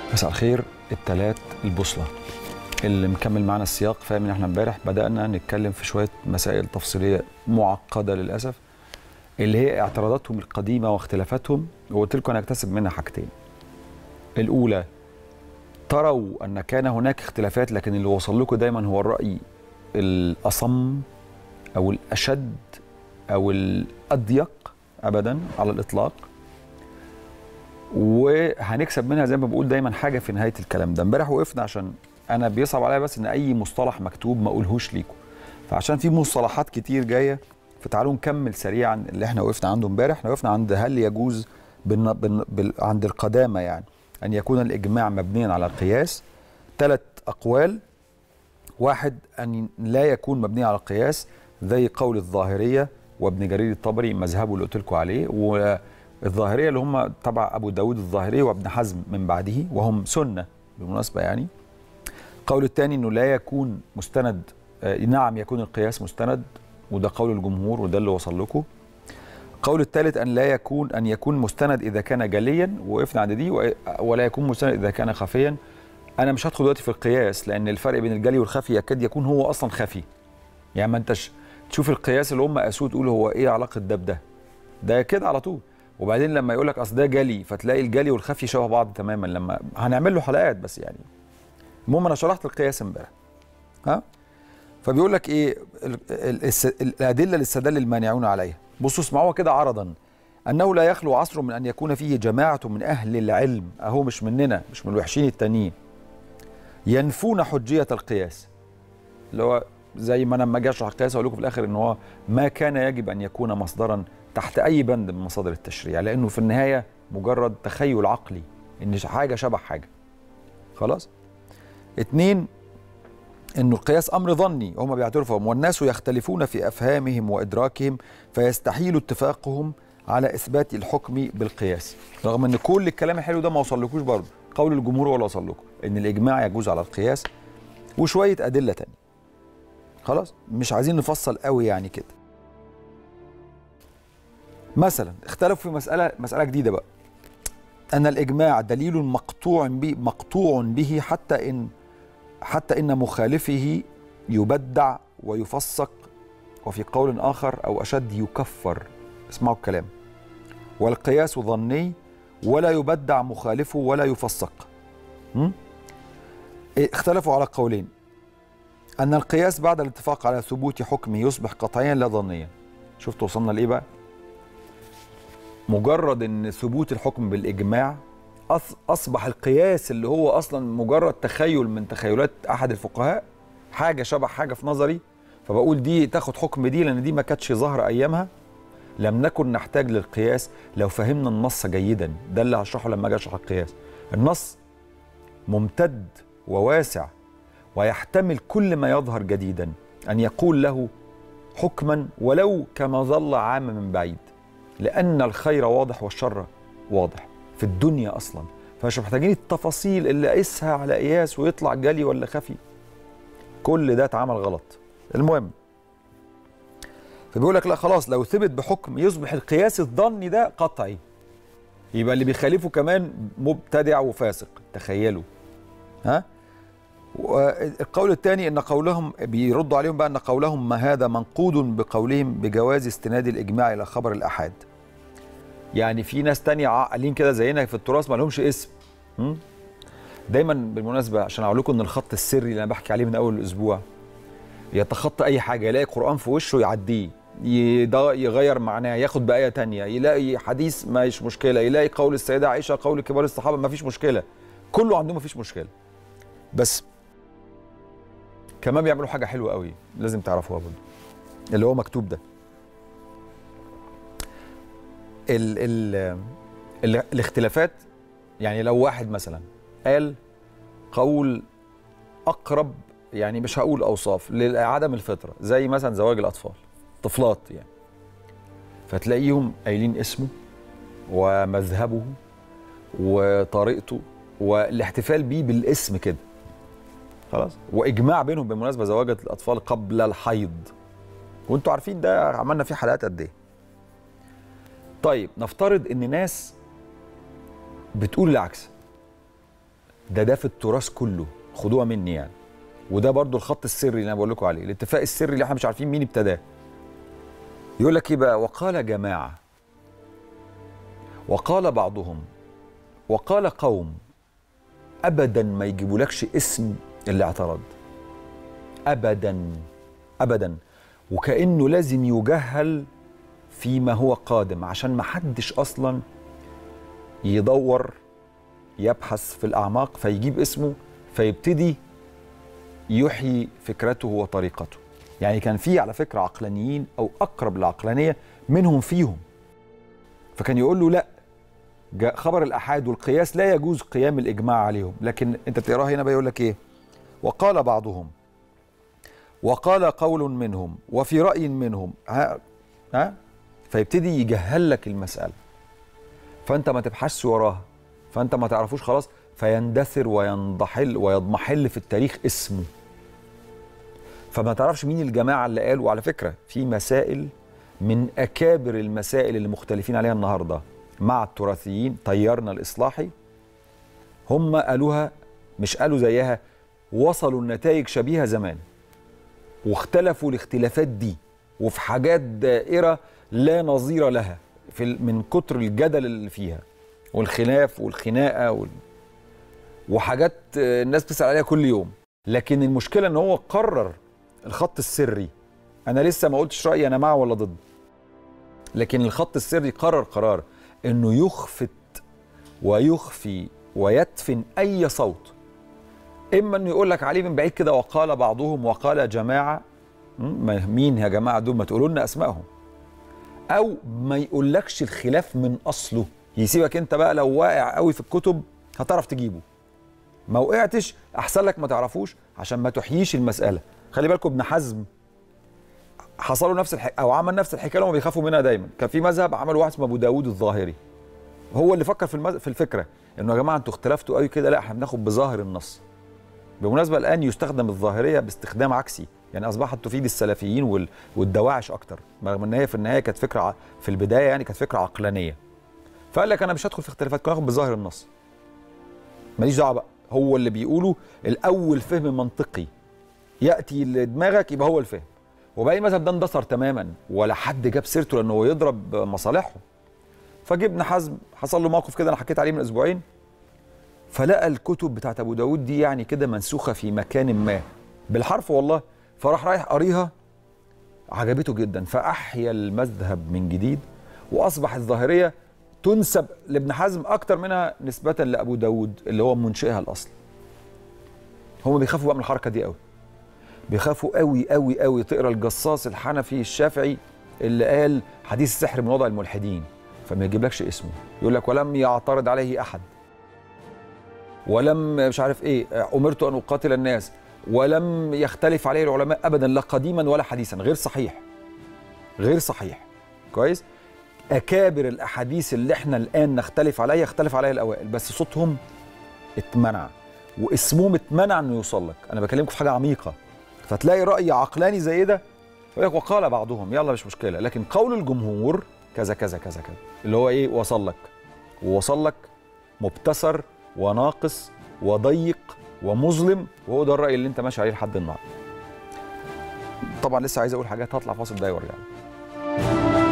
مساء الخير التلات البوصلة اللي مكمل معنا السياق فاهم ان احنا امبارح بدأنا نتكلم في شوية مسائل تفصيلية معقدة للأسف اللي هي اعتراضاتهم القديمة واختلافاتهم وقلت لكم انا اكتسب منها حاجتين الأولى تروا أن كان هناك اختلافات لكن اللي وصل لكم دايما هو الرأي الأصم أو الأشد أو الأضيق أبدا على الإطلاق وهنكسب منها زي ما بقول دايما حاجه في نهايه الكلام ده امبارح وقفنا عشان انا بيصعب عليا بس ان اي مصطلح مكتوب ما اقولهوش ليكم فعشان في مصطلحات كتير جايه فتعالوا نكمل سريعا اللي احنا وقفنا عنده امبارح احنا وقفنا عند هل يجوز بالن... بالن... بال... عند القدامى يعني ان يكون الاجماع مبنيا على القياس ثلاث اقوال واحد ان لا يكون مبني على القياس زي قول الظاهريه وابن جرير الطبري مذهبه اللي قلت لكم عليه و الظاهريه اللي هم تبع ابو داود الظاهري وابن حزم من بعده وهم سنه بالمناسبه يعني القول الثاني انه لا يكون مستند آه نعم يكون القياس مستند وده قول الجمهور وده اللي وصل لكم القول الثالث ان لا يكون ان يكون مستند اذا كان جليا وقفنا عند دي ولا يكون مستند اذا كان خفيا انا مش هدخل دلوقتي في القياس لان الفرق بين الجلي والخفي يكاد يكون هو اصلا خفي يعني ما انتش تشوف القياس اللي هم قاسوه تقول هو ايه علاقه ده بده ده كده على طول وبعدين لما يقول لك اصل ده جلي فتلاقي الجلي والخفي شبه بعض تماما لما هنعمل له حلقات بس يعني المهم انا شرحت القياس امبارح ها فبيقول لك ايه الادله للاستدلال المانعون عليها بصوا اسمعوها كده عرضا انه لا يخلو عصر من ان يكون فيه جماعه من اهل العلم اهو مش مننا مش من الوحشين التانيين ينفون حجيه القياس اللي هو زي ما انا لما اجي اشرح القياس اقول لكم في الاخر ان هو ما كان يجب ان يكون مصدرا تحت اي بند من مصادر التشريع لانه في النهايه مجرد تخيل عقلي ان حاجه شبه حاجه خلاص اتنين انه القياس امر ظني هم بيعترفوا والناس يختلفون في افهامهم وادراكهم فيستحيل اتفاقهم على اثبات الحكم بالقياس رغم ان كل الكلام الحلو ده ما وصلكوش برضه قول الجمهور ولا وصل لكم ان الاجماع يجوز على القياس وشويه ادله تانية خلاص مش عايزين نفصل قوي يعني كده مثلا اختلفوا في مسألة مسألة جديدة بقى أن الإجماع دليل مقطوع به مقطوع به حتى إن حتى إن مخالفه يبدع ويفسق وفي قول آخر أو أشد يكفر اسمعوا الكلام والقياس ظني ولا يبدع مخالفه ولا يفسق اختلفوا على قولين أن القياس بعد الاتفاق على ثبوت حكمه يصبح قطعيا لا ظنيا شفتوا وصلنا لإيه بقى مجرد ان ثبوت الحكم بالاجماع اصبح القياس اللي هو اصلا مجرد تخيل من تخيلات احد الفقهاء حاجه شبه حاجه في نظري فبقول دي تاخد حكم دي لان دي ما كانتش ظاهره ايامها لم نكن نحتاج للقياس لو فهمنا النص جيدا ده اللي هشرحه لما اجي اشرح القياس النص ممتد وواسع ويحتمل كل ما يظهر جديدا ان يقول له حكما ولو كما ظل عام من بعيد لأن الخير واضح والشر واضح في الدنيا أصلا فمش محتاجين التفاصيل اللي قيسها على قياس ويطلع جلي ولا خفي كل ده اتعمل غلط المهم فبيقول لك لا خلاص لو ثبت بحكم يصبح القياس الظني ده قطعي يبقى اللي بيخالفه كمان مبتدع وفاسق تخيلوا ها القول الثاني ان قولهم بيردوا عليهم بقى ان قولهم ما هذا منقود بقولهم بجواز استناد الاجماع الى خبر الاحاد يعني في ناس تانية عاقلين كده زينا في التراث ما لهمش اسم دايما بالمناسبه عشان اقول لكم ان الخط السري اللي انا بحكي عليه من اول الاسبوع يتخطى اي حاجه يلاقي قران في وشه يعديه يغير معناه ياخد بآية تانية يلاقي حديث مش مشكلة يلاقي قول السيدة عائشة قول كبار الصحابة ما فيش مشكلة كله عندهم ما فيش مشكلة بس كمان بيعملوا حاجه حلوه قوي لازم تعرفوها برضه اللي هو مكتوب ده ال ال ال الاختلافات يعني لو واحد مثلا قال قول اقرب يعني مش هقول اوصاف لعدم الفطره زي مثلا زواج الاطفال طفلات يعني فتلاقيهم قايلين اسمه ومذهبه وطريقته والاحتفال بيه بالاسم كده خلاص واجماع بينهم بالمناسبه زواج الاطفال قبل الحيض وانتوا عارفين ده عملنا فيه حلقات قد ايه طيب نفترض ان ناس بتقول العكس ده ده في التراث كله خدوها مني يعني وده برضو الخط السري اللي انا بقول لكم عليه الاتفاق السري اللي احنا مش عارفين مين ابتداه يقول لك ايه بقى وقال جماعه وقال بعضهم وقال قوم ابدا ما يجيبولكش اسم اللي اعترض ابدا ابدا وكانه لازم يجهل فيما هو قادم عشان ما حدش اصلا يدور يبحث في الاعماق فيجيب اسمه فيبتدي يحيي فكرته وطريقته يعني كان في على فكره عقلانيين او اقرب للعقلانيه منهم فيهم فكان يقول له لا جاء خبر الاحاد والقياس لا يجوز قيام الاجماع عليهم لكن انت تقراها هنا بقى يقول لك ايه وقال بعضهم وقال قول منهم وفي راي منهم ها ها فيبتدي يجهل لك المساله فانت ما تبحثش وراها فانت ما تعرفوش خلاص فيندثر وينضحل ويضمحل في التاريخ اسمه فما تعرفش مين الجماعه اللي قالوا وعلى فكره في مسائل من اكابر المسائل اللي مختلفين عليها النهارده مع التراثيين تيارنا الاصلاحي هم قالوها مش قالوا زيها وصلوا لنتائج شبيهه زمان واختلفوا الاختلافات دي وفي حاجات دائره لا نظير لها في من كتر الجدل اللي فيها والخلاف والخناقه وال... وحاجات الناس بتسال عليها كل يوم لكن المشكله ان هو قرر الخط السري انا لسه ما قلتش رايي انا مع ولا ضد لكن الخط السري قرر قرار انه يخفت ويخفي ويدفن اي صوت اما انه يقول لك عليه من بعيد كده وقال بعضهم وقال جماعه مين يا جماعه دول ما تقولوا لنا اسمائهم او ما يقولكش الخلاف من اصله يسيبك انت بقى لو واقع قوي في الكتب هتعرف تجيبه ما وقعتش احسن لك ما تعرفوش عشان ما تحييش المساله خلي بالكم ابن حزم حصلوا نفس الحكايه او عمل نفس الحكايه اللي هم بيخافوا منها دايما كان في مذهب عمل واحد اسمه ابو داوود الظاهري هو اللي فكر في المز... في الفكره انه يا جماعه انتوا اختلفتوا قوي كده لا احنا بناخد بظاهر النص بالمناسبه الان يستخدم الظاهريه باستخدام عكسي يعني اصبحت تفيد السلفيين وال... والدواعش اكتر رغم ان هي في النهايه كانت فكره ع... في البدايه يعني كانت فكره عقلانيه فقال لك انا مش هدخل في اختلافات كناخد بظاهر النص ماليش دعوه بقى هو اللي بيقوله الاول فهم منطقي ياتي لدماغك يبقى هو الفهم وباقي المذهب ده اندثر تماما ولا حد جاب سيرته لانه هو يضرب مصالحهم فجبنا حزم حصل له موقف كده انا حكيت عليه من اسبوعين فلقى الكتب بتاعت ابو داود دي يعني كده منسوخه في مكان ما بالحرف والله فراح رايح قاريها عجبته جدا فاحيا المذهب من جديد واصبح الظاهريه تنسب لابن حزم اكتر منها نسبه لابو داود اللي هو منشئها الاصل هم بيخافوا بقى من الحركه دي قوي بيخافوا قوي قوي قوي تقرا الجصاص الحنفي الشافعي اللي قال حديث السحر من وضع الملحدين فما يجيبلكش اسمه يقول لك ولم يعترض عليه احد ولم مش عارف ايه امرت ان اقاتل الناس ولم يختلف عليه العلماء ابدا لا قديما ولا حديثا غير صحيح غير صحيح كويس اكابر الاحاديث اللي احنا الان نختلف عليها يختلف عليها الاوائل بس صوتهم اتمنع واسمهم اتمنع انه يوصل لك انا بكلمكم في حاجه عميقه فتلاقي راي عقلاني زي ده يقول لك وقال بعضهم يلا مش مشكله لكن قول الجمهور كذا كذا كذا كذا اللي هو ايه وصل لك ووصل لك مبتسر وناقص وضيق ومظلم وهو ده الراي اللي انت ماشي عليه لحد النهارده طبعا لسه عايز اقول حاجات هطلع فاصل ده وارجع يعني.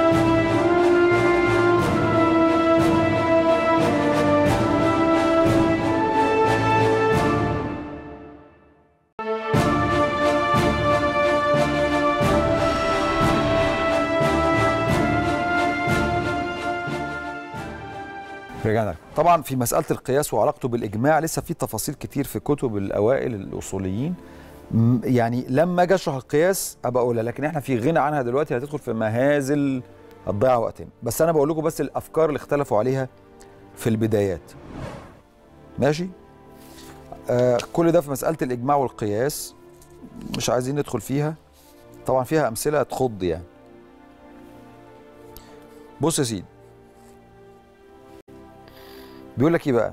رجعنا لكم. طبعا في مساله القياس وعلاقته بالاجماع لسه في تفاصيل كتير في كتب الاوائل الاصوليين يعني لما اجي اشرح القياس ابقى اقولها لكن احنا في غنى عنها دلوقتي هتدخل في مهازل هتضيع وقتنا بس انا بقول لكم بس الافكار اللي اختلفوا عليها في البدايات ماشي آه كل ده في مساله الاجماع والقياس مش عايزين ندخل فيها طبعا فيها امثله تخض يعني بص يا سيدي بيقول لك ايه بقى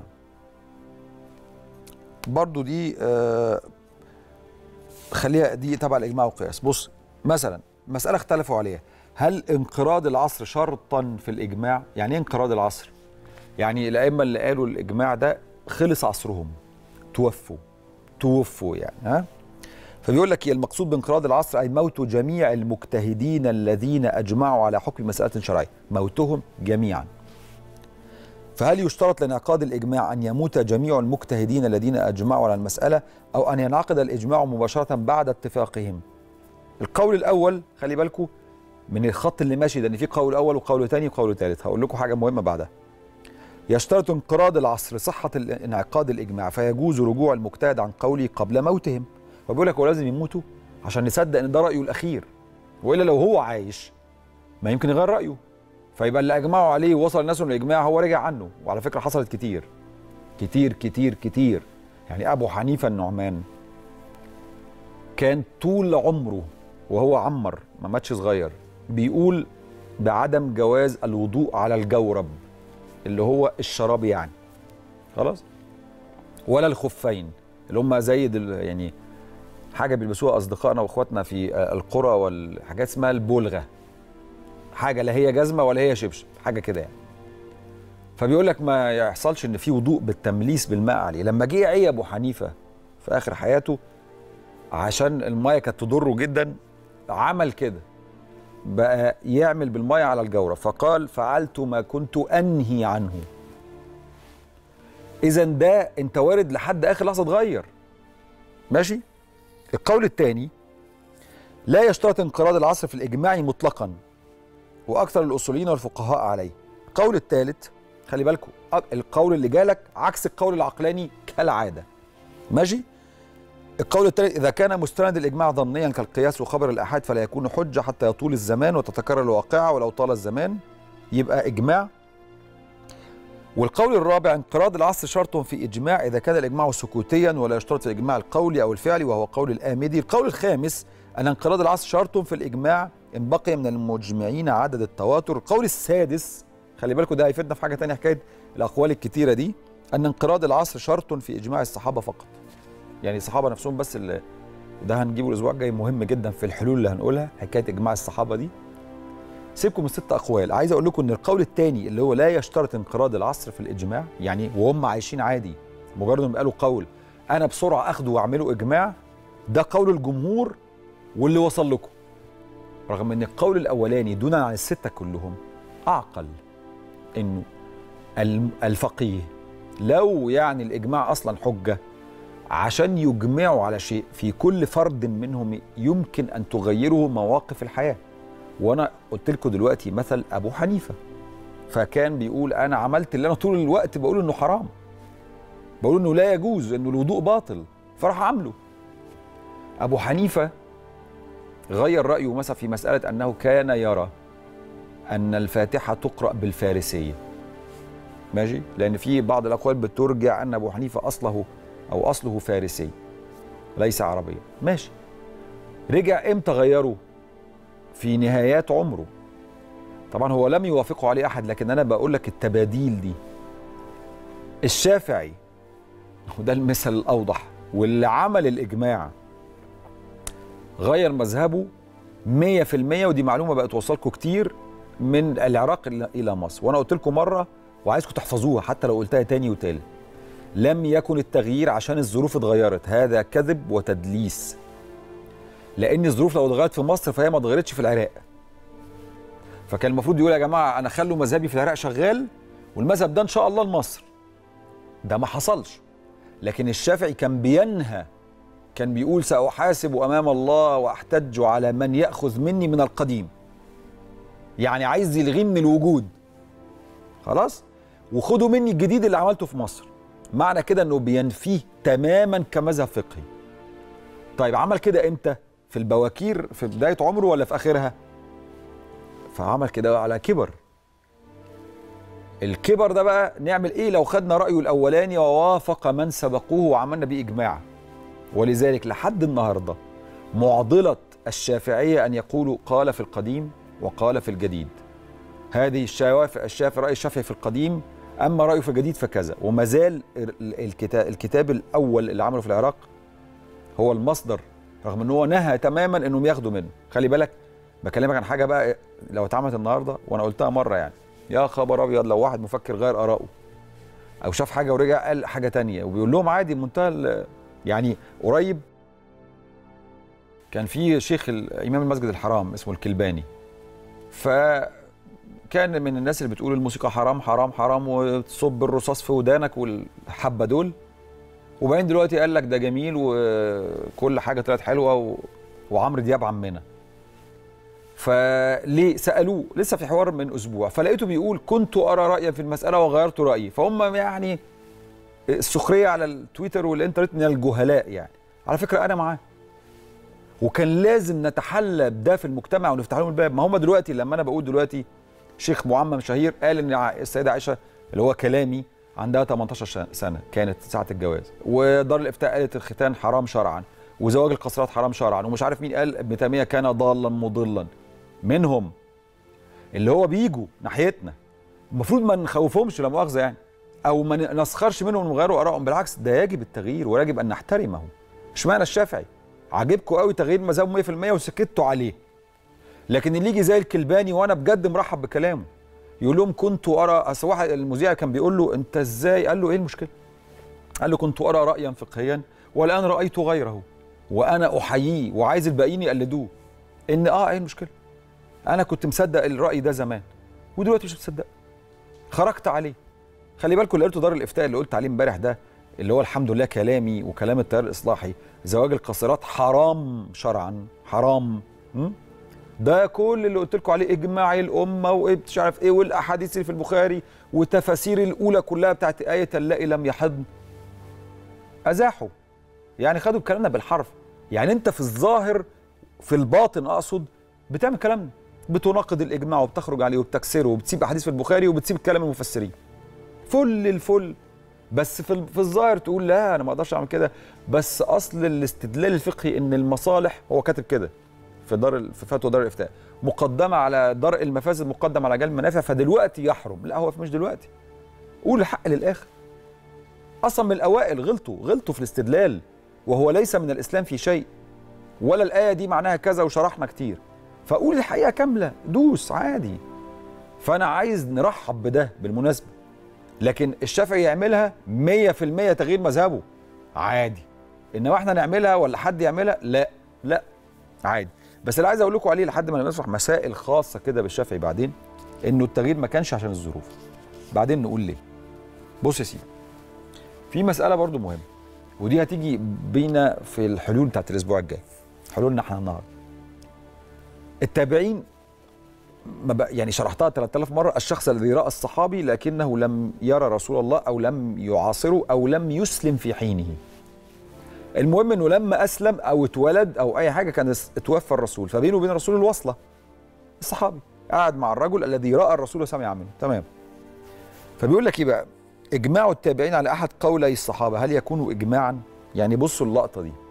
برضو دي آه خليها دي تبع الاجماع والقياس بص مثلا مساله اختلفوا عليها هل انقراض العصر شرطا في الاجماع يعني ايه انقراض العصر يعني الائمه اللي قالوا الاجماع ده خلص عصرهم توفوا توفوا يعني ها فبيقول لك المقصود بانقراض العصر اي موت جميع المجتهدين الذين اجمعوا على حكم مساله شرعيه موتهم جميعا فهل يشترط لانعقاد الاجماع ان يموت جميع المجتهدين الذين اجمعوا على المساله او ان ينعقد الاجماع مباشره بعد اتفاقهم القول الاول خلي بالكم من الخط اللي ماشي ده ان في قول اول وقول ثاني وقول ثالث هقول لكم حاجه مهمه بعدها يشترط انقراض العصر صحه انعقاد الاجماع فيجوز رجوع المجتهد عن قوله قبل موتهم فبيقول لك هو لازم يموتوا عشان نصدق ان ده رايه الاخير والا لو هو عايش ما يمكن يغير رايه فيبقى اللي اجمعوا عليه ووصل الناس للاجماع هو رجع عنه وعلى فكره حصلت كتير كتير كتير كتير يعني ابو حنيفه النعمان كان طول عمره وهو عمر ما ماتش صغير بيقول بعدم جواز الوضوء على الجورب اللي هو الشراب يعني خلاص ولا الخفين اللي هم زي يعني حاجه بيلبسوها اصدقائنا واخواتنا في القرى والحاجات اسمها البلغه حاجه لا هي جزمه ولا هي شبشب حاجه كده يعني فبيقول لك ما يحصلش ان في وضوء بالتمليس بالماء عليه لما جه عي ابو حنيفه في اخر حياته عشان المايه كانت تضره جدا عمل كده بقى يعمل بالمايه على الجوره فقال فعلت ما كنت انهي عنه اذا ده انت وارد لحد اخر لحظه تغير ماشي القول الثاني لا يشترط انقراض العصر في الاجماع مطلقا واكثر الاصوليين والفقهاء عليه القول الثالث خلي بالكم القول اللي جالك عكس القول العقلاني كالعاده ماشي القول الثالث إذا كان مستند الإجماع ظنيا كالقياس وخبر الآحاد فلا يكون حجة حتى يطول الزمان وتتكرر الواقعة ولو طال الزمان يبقى إجماع والقول الرابع انقراض العصر شرط في إجماع إذا كان الإجماع سكوتيا ولا يشترط الإجماع القولي أو الفعلي وهو قول الآمدي القول الخامس أن انقراض العصر شرط في الإجماع إن بقي من المجمعين عدد التواتر القول السادس خلي بالكم ده هيفيدنا في حاجة تانية حكاية الأقوال الكتيرة دي أن انقراض العصر شرط في إجماع الصحابة فقط يعني الصحابه نفسهم بس اللي ده هنجيبه الاسبوع الجاي مهم جدا في الحلول اللي هنقولها حكايه اجماع الصحابه دي سيبكم الست اقوال عايز اقول لكم ان القول الثاني اللي هو لا يشترط انقراض العصر في الاجماع يعني وهم عايشين عادي مجرد انهم قالوا قول انا بسرعه اخده واعمله اجماع ده قول الجمهور واللي وصل لكم رغم ان القول الاولاني دونا عن السته كلهم اعقل انه الفقيه لو يعني الاجماع اصلا حجه عشان يجمعوا على شيء في كل فرد منهم يمكن ان تغيره مواقف الحياه وانا قلت لكم دلوقتي مثل ابو حنيفه فكان بيقول انا عملت اللي انا طول الوقت بقول انه حرام بقول انه لا يجوز انه الوضوء باطل فراح عامله ابو حنيفه غير رايه مثلا في مساله انه كان يرى ان الفاتحه تقرا بالفارسيه ماشي لان في بعض الاقوال بترجع ان ابو حنيفه اصله او اصله فارسي ليس عربيا ماشي رجع امتى غيره في نهايات عمره طبعا هو لم يوافقه عليه احد لكن انا بقول لك التباديل دي الشافعي وده المثل الاوضح واللي عمل الاجماع غير مذهبه 100% ودي معلومه بقت توصلكم كتير من العراق الى مصر وانا قلت لكم مره وعايزكم تحفظوها حتى لو قلتها تاني وتالت لم يكن التغيير عشان الظروف اتغيرت هذا كذب وتدليس لان الظروف لو اتغيرت في مصر فهي ما اتغيرتش في العراق فكان المفروض يقول يا جماعه انا خلوا مذهبي في العراق شغال والمذهب ده ان شاء الله لمصر ده ما حصلش لكن الشافعي كان بينهى كان بيقول ساحاسب امام الله واحتج على من ياخذ مني من القديم يعني عايز يلغيه من الوجود خلاص وخدوا مني الجديد اللي عملته في مصر معنى كده انه بينفيه تماما كمذهب فقهي طيب عمل كده امتى في البواكير في بدايه عمره ولا في اخرها فعمل كده على كبر الكبر ده بقى نعمل ايه لو خدنا رايه الاولاني ووافق من سبقوه وعملنا بيه اجماع ولذلك لحد النهارده معضله الشافعيه ان يقولوا قال في القديم وقال في الجديد هذه الشافعي الشافعي راي الشافعي في القديم اما رايه في الجديد فكذا وما زال الكتاب الكتاب الاول اللي عمله في العراق هو المصدر رغم ان هو نهى تماما انهم ياخدوا منه خلي بالك بكلمك عن حاجه بقى لو اتعملت النهارده وانا قلتها مره يعني يا خبر ابيض لو واحد مفكر غير ارائه او شاف حاجه ورجع قال حاجه تانية وبيقول لهم عادي منتهى ال- يعني قريب كان في شيخ ال- امام المسجد الحرام اسمه الكلباني فكان من الناس اللي بتقول الموسيقى حرام حرام حرام وتصب الرصاص في ودانك والحبه دول وبعدين دلوقتي قال لك ده جميل وكل حاجه طلعت حلوه و... وعمرو دياب عمنا فليه سالوه لسه في حوار من اسبوع فلقيته بيقول كنت ارى رايا في المساله وغيرت رايي فهم يعني السخريه على التويتر والانترنت من الجهلاء يعني على فكره انا معاه وكان لازم نتحلى بده في المجتمع ونفتح لهم الباب ما هم دلوقتي لما انا بقول دلوقتي شيخ معمم شهير قال ان ع- السيده عائشه اللي هو كلامي عندها 18 ش- سنه كانت ساعه الجواز ودار الافتاء قالت الختان حرام شرعا وزواج القصرات حرام شرعا ومش عارف مين قال ابن تيميه كان ضالا مضلا منهم اللي هو بيجوا ناحيتنا المفروض ما نخوفهمش لا مؤاخذه يعني او ما نسخرش منهم ونغيروا ارائهم بالعكس ده يجب التغيير ويجب ان نحترمه اشمعنى الشافعي عاجبكم قوي تغيير مذهبه 100% وسكتوا عليه لكن اللي يجي زي الكلباني وانا بجد مرحب بكلامه يقول لهم كنت ارى اصل واحد المذيع كان بيقول له انت ازاي قال له ايه المشكله قال له كنت ارى رايا فقهيا والان رايت غيره وانا احييه وعايز الباقيين يقلدوه ان اه ايه المشكله انا كنت مصدق الراي ده زمان ودلوقتي مش مصدق خرجت عليه خلي بالكم اللي قلته دار الافتاء اللي قلت عليه امبارح ده اللي هو الحمد لله كلامي وكلام التيار الاصلاحي زواج القاصرات حرام شرعا حرام م? ده كل اللي قلت لكم عليه اجماع الامه ومش عارف ايه والاحاديث اللي في البخاري وتفاسير الاولى كلها بتاعت ايه اللائي لم يحضن ازاحوا يعني خدوا كلامنا بالحرف يعني انت في الظاهر في الباطن اقصد بتعمل كلامنا بتناقض الاجماع وبتخرج عليه وبتكسره وبتسيب احاديث في البخاري وبتسيب كلام المفسرين فل الفل بس في في الظاهر تقول لا انا ما اقدرش اعمل كده بس اصل الاستدلال الفقهي ان المصالح هو كاتب كده في دار ال- في فتوى دار الافتاء مقدمه على درء المفاسد مقدم على جلب المنافع فدلوقتي يحرم لا هو مش دلوقتي قول الحق للاخر اصلا من الاوائل غلطوا غلطوا في الاستدلال وهو ليس من الاسلام في شيء ولا الايه دي معناها كذا وشرحنا كتير فقول الحقيقه كامله دوس عادي فانا عايز نرحب بده بالمناسبه لكن الشافعي يعملها 100% تغيير مذهبه عادي انما احنا نعملها ولا حد يعملها لا لا عادي بس اللي عايز اقول لكم عليه لحد ما نشرح مسائل خاصه كده بالشافعي بعدين انه التغيير ما كانش عشان الظروف بعدين نقول ليه بص يا سيدي في مساله برضو مهمه ودي هتيجي بينا في الحلول بتاعت الاسبوع الجاي حلولنا احنا النهارده التابعين ما بق- يعني شرحتها 3000 مره الشخص الذي راى الصحابي لكنه لم يرى رسول الله او لم يعاصره او لم يسلم في حينه المهم انه لما اسلم او اتولد او اي حاجه كان اس- اتوفى الرسول فبينه وبين الرسول الوصله الصحابي قعد مع الرجل الذي راى الرسول وسمع منه تمام فبيقول لك ايه بقى اجماع التابعين على احد قولي الصحابه هل يكون اجماعا يعني بصوا اللقطه دي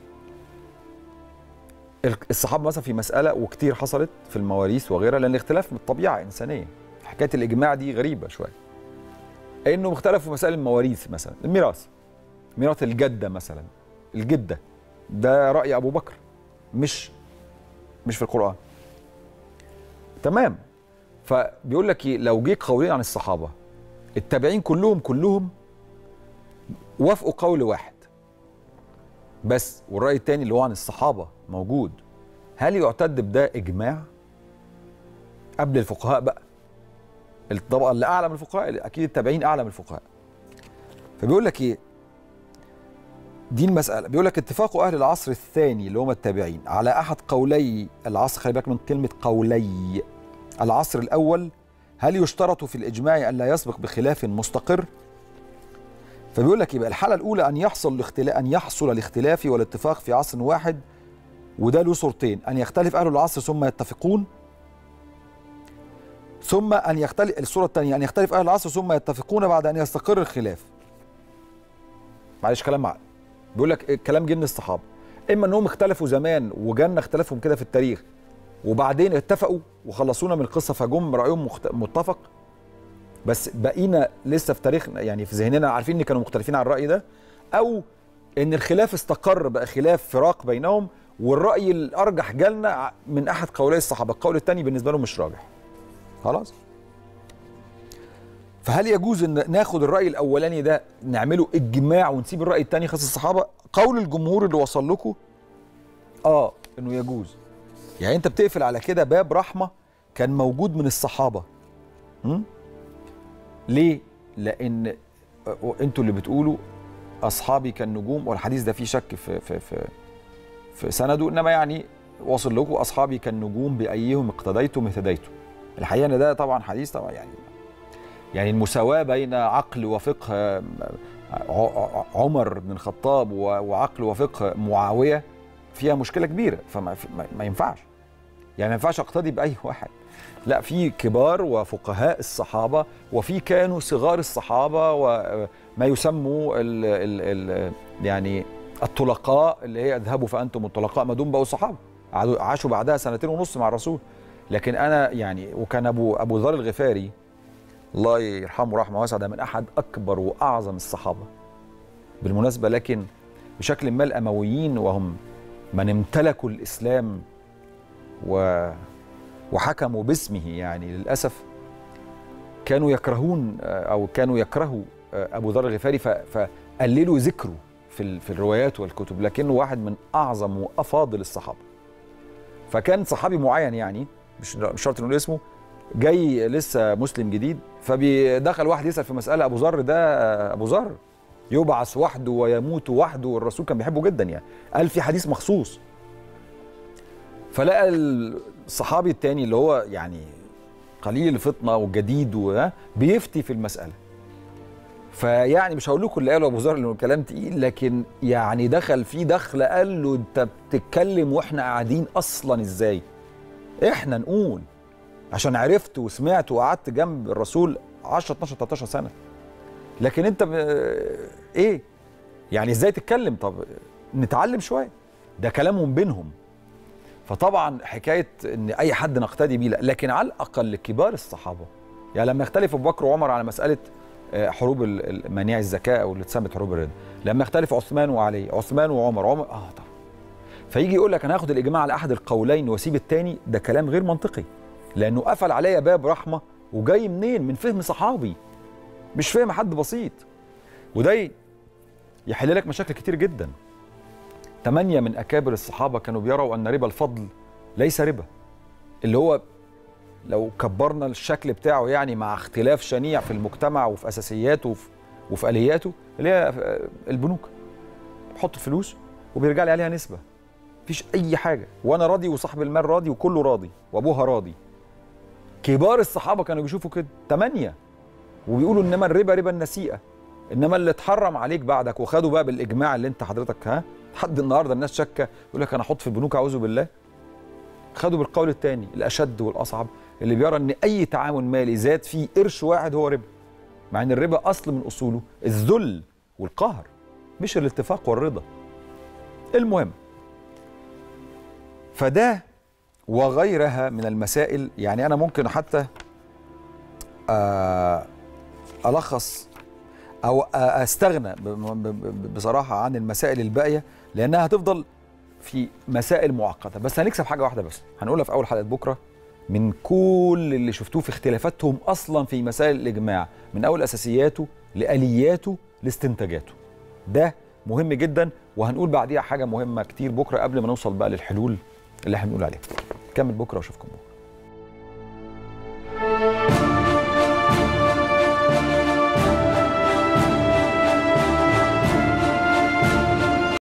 ال- الصحابه مثلا في مساله وكتير حصلت في المواريث وغيرها لان الاختلاف من الطبيعه انسانيه حكايه الاجماع دي غريبه شويه انه اختلفوا في مسائل المواريث مثلا الميراث ميراث الجده مثلا الجده ده راي ابو بكر مش مش في القران تمام فبيقول لك ايه لو جه قولين عن الصحابه التابعين كلهم كلهم وافقوا قول واحد بس والراي الثاني اللي هو عن الصحابه موجود هل يعتد بده اجماع قبل الفقهاء بقى الطبقه اللي اعلى من الفقهاء اكيد التابعين اعلى من الفقهاء فبيقول لك ايه دي المسألة بيقول لك اتفاق أهل العصر الثاني اللي هم التابعين على أحد قولي العصر خلي بالك من كلمة قولي العصر الأول هل يشترط في الإجماع أن لا يسبق بخلاف مستقر؟ فبيقول لك يبقى الحالة الأولى أن يحصل الاختلاف أن يحصل الاختلاف والاتفاق في عصر واحد وده له صورتين أن يختلف أهل العصر ثم يتفقون ثم أن يختلف الصورة الثانية أن يختلف أهل العصر ثم يتفقون بعد أن يستقر الخلاف معلش كلام معقل بيقول لك الكلام جه من الصحابه اما انهم اختلفوا زمان وجالنا اختلافهم كده في التاريخ وبعدين اتفقوا وخلصونا من القصه فجم رايهم مخت... متفق بس بقينا لسه في تاريخنا يعني في ذهننا عارفين ان كانوا مختلفين عن الراي ده او ان الخلاف استقر بقى خلاف فراق بينهم والراي الارجح جالنا من احد قولي الصحابه القول الثاني بالنسبه لهم مش راجح خلاص فهل يجوز ان ناخد الراي الاولاني ده نعمله اجماع ونسيب الراي الثاني خاص الصحابه قول الجمهور اللي وصل لكم اه انه يجوز يعني انت بتقفل على كده باب رحمه كان موجود من الصحابه م? ليه لان انتوا اللي بتقولوا اصحابي كالنجوم والحديث ده فيه شك في في في في سنده انما يعني واصل لكم اصحابي كالنجوم بايهم اقتديتم اهتديتم الحقيقه ان ده طبعا حديث طبعا يعني يعني المساواه بين عقل وفقه عمر بن الخطاب وعقل وفقه معاويه فيها مشكله كبيره فما ما ينفعش يعني ما ينفعش اقتدي باي واحد لا في كبار وفقهاء الصحابه وفي كانوا صغار الصحابه وما يسموا ال ال ال يعني الطلقاء اللي هي اذهبوا فانتم الطلقاء ما دون بقوا صحابه عاشوا بعدها سنتين ونص مع الرسول لكن انا يعني وكان ابو ابو ذر الغفاري الله يرحمه رحمه واسعه ده من احد اكبر واعظم الصحابه بالمناسبه لكن بشكل ما الامويين وهم من امتلكوا الاسلام و وحكموا باسمه يعني للاسف كانوا يكرهون او كانوا يكرهوا ابو ذر الغفاري فقللوا ذكره في في الروايات والكتب لكنه واحد من اعظم وافاضل الصحابه فكان صحابي معين يعني مش شرط نقول اسمه جاي لسه مسلم جديد فبيدخل واحد يسال في مساله ابو ذر ده ابو ذر يبعث وحده ويموت وحده والرسول كان بيحبه جدا يعني قال في حديث مخصوص فلقى الصحابي التاني اللي هو يعني قليل الفطنه وجديد بيفتي في المساله فيعني مش هقول لكم اللي قاله ابو ذر لانه كلام تقيل لكن يعني دخل فيه دخله قال له انت بتتكلم واحنا قاعدين اصلا ازاي؟ احنا نقول عشان عرفت وسمعت وقعدت جنب الرسول 10 12 13 سنه لكن انت ب... ايه؟ يعني ازاي تتكلم طب نتعلم شويه ده كلامهم بينهم فطبعا حكايه ان اي حد نقتدي بيه لا لكن على الاقل كبار الصحابه يعني لما يختلف ابو بكر وعمر على مساله حروب مانع الزكاه او اللي اتسمت حروب الرده لما يختلف عثمان وعلي عثمان وعمر عمر اه طبعا فيجي يقول لك انا هاخد الاجماع على احد القولين واسيب الثاني ده كلام غير منطقي لانه قفل عليا باب رحمه وجاي منين من فهم صحابي مش فهم حد بسيط وده يحل لك مشاكل كتير جدا ثمانية من أكابر الصحابة كانوا بيروا أن ربا الفضل ليس ربا اللي هو لو كبرنا الشكل بتاعه يعني مع اختلاف شنيع في المجتمع وفي أساسياته وفي, وفي آلياته اللي هي البنوك بحط الفلوس وبيرجع لي عليها نسبة مفيش أي حاجة وأنا راضي وصاحب المال راضي وكله راضي وأبوها راضي كبار الصحابة كانوا بيشوفوا كده ثمانية وبيقولوا إنما الربا ربا النسيئة إنما اللي اتحرم عليك بعدك وخدوا بقى بالإجماع اللي أنت حضرتك ها لحد النهارده الناس شاكه يقول لك انا احط في البنوك اعوذ بالله خدوا بالقول الثاني الاشد والاصعب اللي بيرى ان اي تعامل مالي زاد فيه قرش واحد هو ربا مع ان الربا اصل من اصوله الذل والقهر مش الاتفاق والرضا المهم فده وغيرها من المسائل يعني انا ممكن حتى الخص او استغنى بصراحه عن المسائل الباقيه لانها هتفضل في مسائل معقده بس هنكسب حاجه واحده بس هنقولها في اول حلقه بكره من كل اللي شفتوه في اختلافاتهم اصلا في مسائل الاجماع من اول اساسياته لالياته لاستنتاجاته ده مهم جدا وهنقول بعديها حاجه مهمه كتير بكره قبل ما نوصل بقى للحلول اللي احنا بنقول عليها كمل بكره واشوفكم بكره